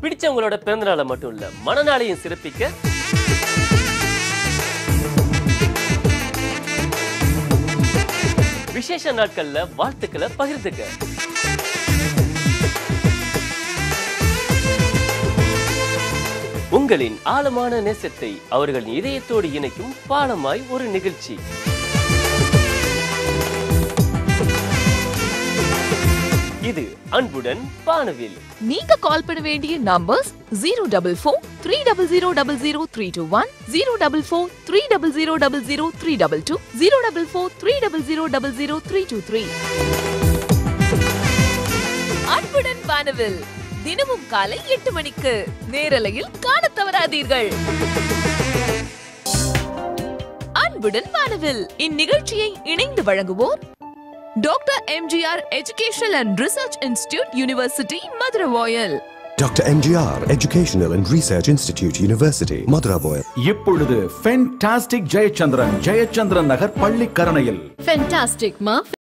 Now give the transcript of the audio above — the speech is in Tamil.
பிடிச்சவங்களோட பிறந்தநாளை மட்டும் இல்ல மனநாளையும் சிறப்பிக்க விசேஷ நாட்கள்ல வாழ்த்துக்களை பகிர்ந்துக்க உங்களின் ஆழமான நேசத்தை அவர்களின் இதயத்தோடு இணைக்கும் பாலமாய் ஒரு நிகழ்ச்சி இது அன்புடன் பானவில் நீங்க கால் பண்ண வேண்டிய numbers zero double four three double zero double zero three two one zero double four three double zero double zero three double two zero double four three double zero double zero three two three அன்புடன் வானவில் தினமும் காலை எட்டு மணிக்கு நேரலையில் காணத் தவறாதீர்கள் அன்புடன் வானவில் இந்நிகழ்ச்சியை இணைந்து வழங்குவோர் doctor MGR educational and research institute university Maduravoyal Dr. MGR Educational and Research Institute University, Madurai. இப்பொழுது ஃபென்டாஸ்டிக் ஜெயச்சந்திரன் ஜெயச்சந்திரன் நகர் பள்ளிக்கரணையில் Fantastic, ma.